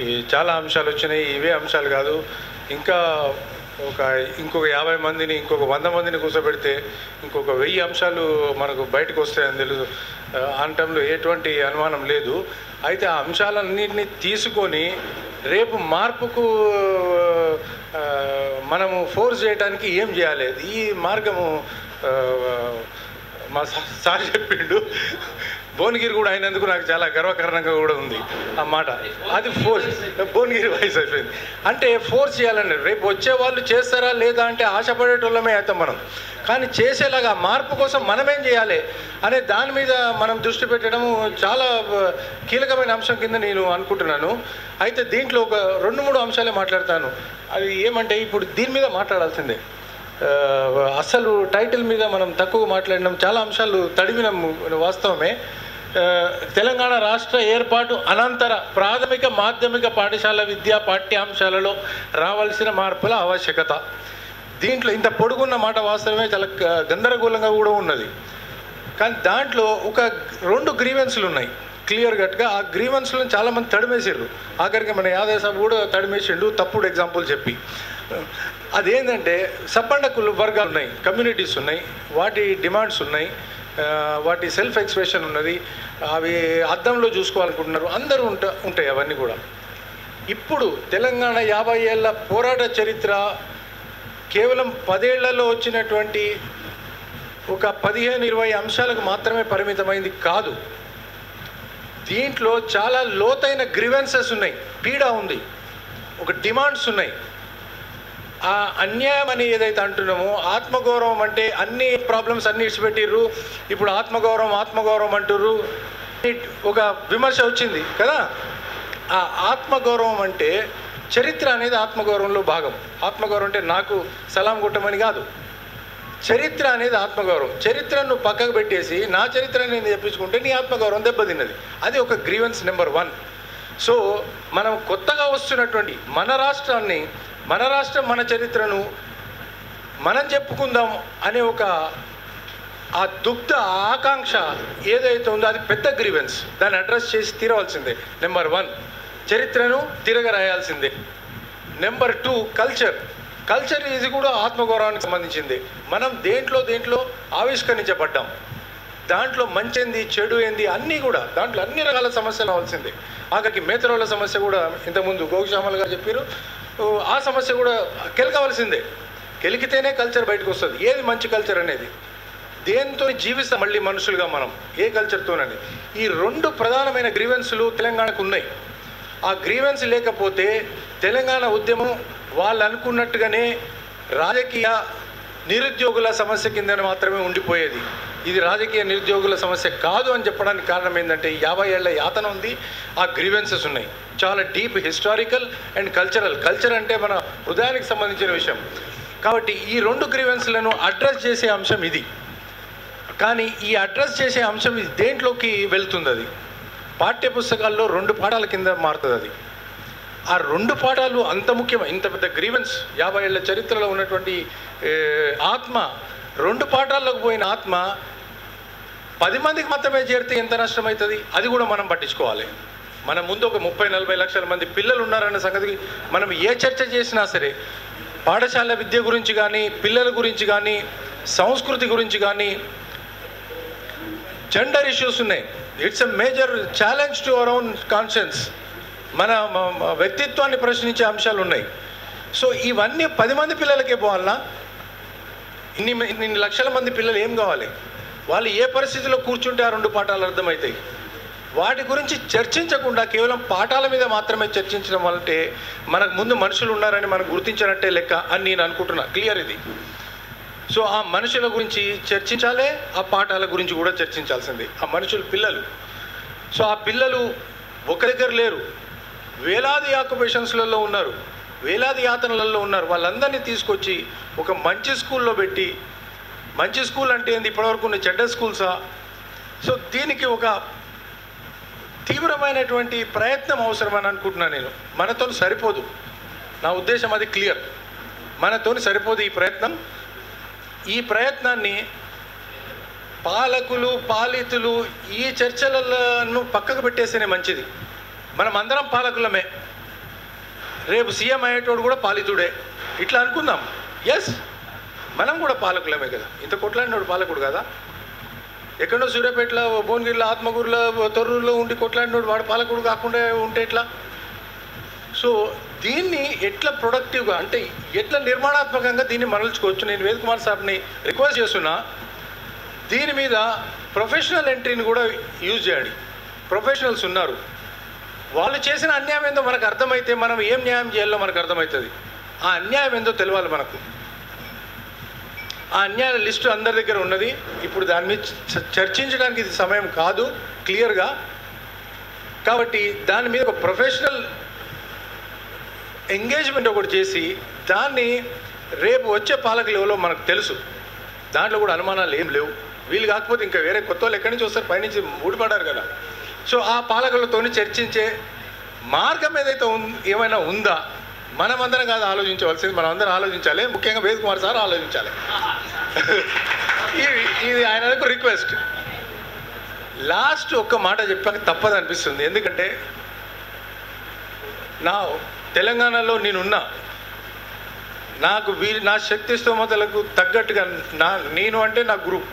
ఈ చాలా అంశాలు వచ్చినాయి ఇవే అంశాలు కాదు ఇంకా ఒక ఇంకొక యాభై మందిని ఇంకొక వంద మందిని కూర్చోబెడితే ఇంకొక వెయ్యి అంశాలు మనకు బయటకు వస్తాయని తెలుసు ఆ, అనటంలో ఎటువంటి అనుమానం లేదు అయితే ఆ అంశాలన్నింటినీ తీసుకొని రేపు మార్పుకు ఆ, మనము ఫోర్స్ చేయడానికి ఏం చేయాలి ఈ మార్గము ఆ, మా సా- సార్ చెప్పిండు భువనగిరి కూడా అయినందుకు నాకు చాలా గర్వకారణంగా కూడా ఉంది ఆ మాట అది ఫోర్స్ భువనగిరి వాయిస్ అయిపోయింది అంటే ఫోర్స్ చేయాలండి రేపు వచ్చే వాళ్ళు చేస్తారా లేదా అంటే ఆశపడేటోళ్ళమే అవుతాం మనం కానీ చేసేలాగా మార్పు కోసం మనమేం చేయాలి అనే దాని మీద మనం దృష్టి పెట్టడం చాలా ఆ, కీలకమైన అంశం కింద నేను అనుకుంటున్నాను అయితే దీంట్లో ఒక రెండు మూడు అంశాలే మాట్లాడతాను అది ఏమంటే ఇప్పుడు దీని మీద మాట్లాడాల్సిందే ఆ, అసలు టైటిల్ మీద మనం తక్కువ మాట్లాడినాం చాలా అంశాలు తడిమినాం వాస్తవమే ఆ, తెలంగాణ రాష్ట్ర ఏర్పాటు అనంతర ప్రాథమిక మాధ్యమిక పాఠశాల విద్యా పాఠ్యాంశాలలో రావాల్సిన మార్పుల ఆవశ్యకత దీంట్లో ఇంత పొడుగున్న మాట వాస్తవమే చాలా గ- గందరగోళంగా కూడా ఉన్నది కానీ దాంట్లో ఒక రెండు గ్రీవెన్స్లు ఉన్నాయి క్లియర్ కట్గా ఆ గ్రీవెన్స్లను చాలామంది తడిమేసారు ఆఖరికి మన యాదవ్ సాబ్ కూడా తడిమేసిండు తప్పుడు ఎగ్జాంపుల్ చెప్పి అదేంటంటే సబ్బండ కుల వర్గాలు ఉన్నాయి కమ్యూనిటీస్ ఉన్నాయి వాటి డిమాండ్స్ ఉన్నాయి ఆ, వాటి సెల్ఫ్ ఎక్స్ప్రెషన్ ఉన్నది అవి అద్దంలో చూసుకోవాలనుకుంటున్నారు అందరూ ఉంటా ఉంటాయి అవన్నీ కూడా ఇప్పుడు తెలంగాణ యాభై ఏళ్ళ పోరాట చరిత్ర కేవలం పదేళ్లలో వచ్చినటువంటి ఒక పదిహేను ఇరవై అంశాలకు మాత్రమే పరిమితమైంది కాదు దీంట్లో చాలా లోతైన గ్రివెన్సెస్ ఉన్నాయి పీడ ఉంది ఒక డిమాండ్స్ ఉన్నాయి ఆ అన్యాయం అని ఏదైతే అంటున్నామో ఆత్మగౌరవం అంటే అన్ని ప్రాబ్లమ్స్ అన్ని ఇడిచిపెట్టిర్రు ఇప్పుడు ఆత్మగౌరవం ఆత్మగౌరవం అంటుర్రు ఒక విమర్శ వచ్చింది కదా ఆ ఆత్మగౌరవం అంటే చరిత్ర అనేది ఆత్మగౌరవంలో భాగం ఆత్మగౌరవం అంటే నాకు సలాం కొట్టమని కాదు చరిత్ర అనేది ఆత్మగౌరవం చరిత్రను పక్కకు పెట్టేసి నా చరిత్ర నేను చెప్పించుకుంటే నీ ఆత్మగౌరవం దెబ్బతిన్నది అది ఒక గ్రీవెన్స్ నెంబర్ వన్ సో మనం కొత్తగా వస్తున్నటువంటి మన రాష్ట్రాన్ని మన రాష్ట్రం మన చరిత్రను మనం చెప్పుకుందాం అనే ఒక ఆ దుగ్ధ ఆకాంక్ష ఏదైతే ఉందో అది పెద్ద గ్రీవెన్స్ దాన్ని అడ్రస్ చేసి తీరవలసిందే నెంబర్ వన్ చరిత్రను తిరగరాయాల్సిందే నెంబర్ టూ కల్చర్ కల్చర్ ఇది కూడా ఆత్మగౌరవానికి సంబంధించింది మనం దేంట్లో దేంట్లో ఆవిష్కరించబడ్డాం దాంట్లో మంచి ఏంది చెడు ఏంది అన్నీ కూడా దాంట్లో అన్ని రకాల సమస్యలు అవ్వాల్సిందే ఆఖరికి మేతరోళ్ళ సమస్య కూడా ఇంతకుముందు గోగుశ్యామల్ గారు చెప్పారు ఓ, ఆ సమస్య కూడా కెలకవలసిందే కెలికితేనే కల్చర్ బయటకు వస్తుంది ఏది మంచి కల్చర్ అనేది దేంతో జీవిస్తాం మళ్ళీ మనుషులుగా మనం ఏ కల్చర్తోనని ఈ రెండు ప్రధానమైన గ్రీవెన్స్లు తెలంగాణకు ఉన్నాయి ఆ గ్రీవెన్స్ లేకపోతే తెలంగాణ ఉద్యమం వాళ్ళు అనుకున్నట్టుగానే రాజకీయ నిరుద్యోగుల సమస్య కింద మాత్రమే ఉండిపోయేది ఇది రాజకీయ నిరుద్యోగుల సమస్య కాదు అని చెప్పడానికి కారణం ఏంటంటే యాభై ఏళ్ల యాతన ఉంది ఆ గ్రీవెన్సెస్ ఉన్నాయి చాలా deep historical and cultural culture అంటే మన హృదయానికి సంబంధించిన విషయం కాబట్టి ఈ రెండు గ్రీవెన్స్లను అడ్రస్ చేసే అంశం ఇది కానీ ఈ అడ్రస్ చేసే అంశం ఇది దేంట్లోకి వెళ్తుంది అది పాఠ్య పుస్తకాల్లో రెండు పాఠాల కింద మారుతుంది అది ఆ రెండు పాఠాలు అంత ముఖ్యం ఇంత పెద్ద గ్రీవెన్స్ యాభై ఏళ్ళ చరిత్రలో ఉన్నటువంటి ఏ, ఆత్మ రెండు పాఠాల్లోకి పోయిన ఆత్మ పది మందికి మాత్రమే చేరితే ఎంత నష్టం అవుతుంది అది కూడా మనం పట్టించుకోవాలి మన ముందు ఒక ముప్పై నలభై లక్షల మంది పిల్లలు ఉన్నారన్న సంగతి మనం ఏ చర్చ చేసినా సరే పాఠశాల విద్య గురించి కానీ పిల్లల గురించి కానీ సంస్కృతి గురించి కానీ జెండర్ ఇష్యూస్ ఉన్నాయి it's a major challenge to our own conscience మన మ- మ- వ్యక్తిత్వాన్ని ప్రశ్నించే అంశాలు ఉన్నాయి సో ఇవన్నీ పది మంది పిల్లలకే పోవాలన్నా ఇన్ని మ- ఇన్ని లక్షల మంది పిల్లలు ఏం కావాలి వాళ్ళు ఏ పరిస్థితిలో కూర్చుంటే ఆ రెండు పాఠాలు అర్థమవుతాయి వాటి గురించి చర్చించకుండా కేవలం పాఠాల మీద మాత్రమే చర్చించడం వల్లటే మనకు ముందు మనుషులు ఉన్నారని మనం గుర్తించినట్టే లెక్క అని నేను అనుకుంటున్నా క్లియర్ ఇది సో ఆ మనుషుల గురించి చర్చించాలే ఆ పాఠాల గురించి కూడా చర్చించాల్సిందే ఆ మనుషులు పిల్లలు సో ఆ పిల్లలు ఒక దగ్గర లేరు వేలాది ఆక్యుపేషన్స్లలో ఉన్నారు వేలాది యాతనలలో ఉన్నారు వాళ్ళందరినీ తీసుకొచ్చి ఒక మంచి స్కూల్లో పెట్టి మంచి స్కూల్ అంటే ఏంది ఇప్పటివరకు ఉన్న చెడ్డ స్కూల్సా సో దీనికి ఒక తీవ్రమైనటువంటి ప్రయత్నం అవసరం అని అనుకుంటున్నాను నేను మనతో సరిపోదు నా ఉద్దేశం అది క్లియర్ మనతోని సరిపోదు ఈ ప్రయత్నం ఈ ప్రయత్నాన్ని పాలకులు పాలితులు ఈ చర్చలను పక్కకు పెట్టేస్తేనే మంచిది మనం అందరం పాలకులమే రేపు సీఎం అయ్యేటోడు కూడా పాలితుడే ఇట్లా అనుకుందాం ఎస్ మనం కూడా పాలకులమే కదా ఇంత కొట్లాడినోడు పాలకుడు కదా ఎక్కడో సూర్యాపేటలో భువనగిరిలో ఆత్మకూరులో తొర్రూరులో ఉండి కొట్లాడినోడు వాడు పాలకుడు కాకుండా ఉంటే ఎట్లా సో దీన్ని ఎట్లా ప్రొడక్టివ్గా అంటే ఎట్లా నిర్మాణాత్మకంగా దీన్ని మరల్చుకోవచ్చు నేను వేద్ కుమార్ సార్ని రిక్వెస్ట్ చేస్తున్నా దీని మీద ప్రొఫెషనల్ ఎంట్రీని కూడా యూజ్ చేయండి ప్రొఫెషనల్స్ ఉన్నారు వాళ్ళు చేసిన అన్యాయం ఏందో మనకు అర్థమైతే మనం ఏం న్యాయం చేయాలో మనకు అర్థమవుతుంది ఆ అన్యాయం ఏందో తెలియాలి మనకు ఆ అన్యాయ లిస్టు అందరి దగ్గర ఉన్నది ఇప్పుడు దాని మీద చ- చర్చించడానికి ఇది సమయం కాదు క్లియర్గా కాబట్టి దాని మీద ఒక ప్రొఫెషనల్ ఎంగేజ్మెంట్ ఒకటి చేసి దాన్ని రేపు వచ్చే పాలకులు ఎవరో మనకు తెలుసు దాంట్లో కూడా అనుమానాలు ఏం లేవు వీళ్ళు కాకపోతే ఇంకా వేరే కొత్త వాళ్ళు ఎక్కడి నుంచి వస్తారు పైనుంచి ఊడిపడారు కదా సో ఆ పాలకులతోని చర్చించే మార్గం ఏదైతే ఉం- ఏమైనా ఉందా మనమందరం కాదు ఆలోచించవలసింది మనం అందరం ఆలోచించాలి ముఖ్యంగా వేద్ కుమార్ సార్ ఆలోచించాలి ఇది ఇది ఆయన రిక్వెస్ట్ లాస్ట్ ఒక్క మాట చెప్పాక తప్పదు అనిపిస్తుంది ఎందుకంటే నా తెలంగాణలో నేనున్నా నాకు వీ నా శక్తి స్తోమతలకు తగ్గట్టుగా నా నేను అంటే నా గ్రూప్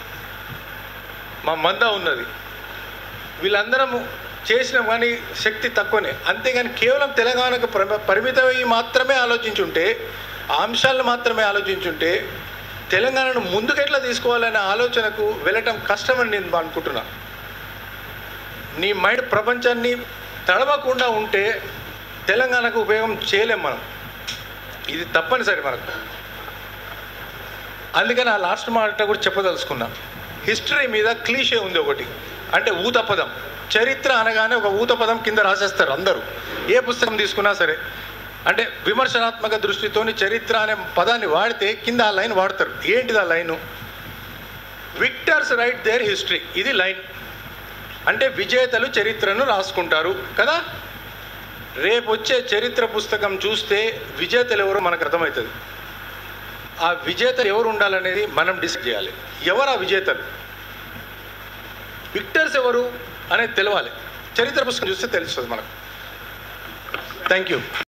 మా మంద ఉన్నది వీళ్ళందరం చేసినాం కానీ శక్తి తక్కువనే అంతేగాని కేవలం తెలంగాణకు ప్ర- పరిమితమై మాత్రమే ఆలోచించుంటే ఆ అంశాలను మాత్రమే ఆలోచించుంటే తెలంగాణను ముందుకు ఎట్లా తీసుకోవాలనే ఆలోచనకు వెళ్ళటం కష్టమని నేను అనుకుంటున్నా నీ మైండ్ ప్రపంచాన్ని తడవకుండా ఉంటే తెలంగాణకు ఉపయోగం చేయలేం మనం ఇది తప్పనిసరి మనకు అందుకని ఆ లాస్ట్ మాట కూడా చెప్పదలుచుకున్నా హిస్టరీ మీద క్లీషే ఉంది ఒకటి అంటే ఊత పదం చరిత్ర అనగానే ఒక ఊత పదం కింద రాసేస్తారు అందరూ ఏ పుస్తకం తీసుకున్నా సరే అంటే విమర్శనాత్మక దృష్టితోని చరిత్ర అనే పదాన్ని వాడితే కింద ఆ లైన్ వాడతారు ఏంటిది ఆ line victors write their history ఇది లైన్ అంటే విజేతలు చరిత్రను రాసుకుంటారు కదా రేపు వచ్చే చరిత్ర పుస్తకం చూస్తే విజేతలు ఎవరో మనకు అర్థమవుతుంది ఆ విజేతలు ఎవరు ఉండాలనేది మనం డిసైడ్ చేయాలి ఎవరు ఆ విజేతలు విక్టర్స్ ఎవరు అనేది తెలవాలి చరిత్ర పుస్తకం చూస్తే తెలుస్తుంది మనకు థ్యాంక్ యూ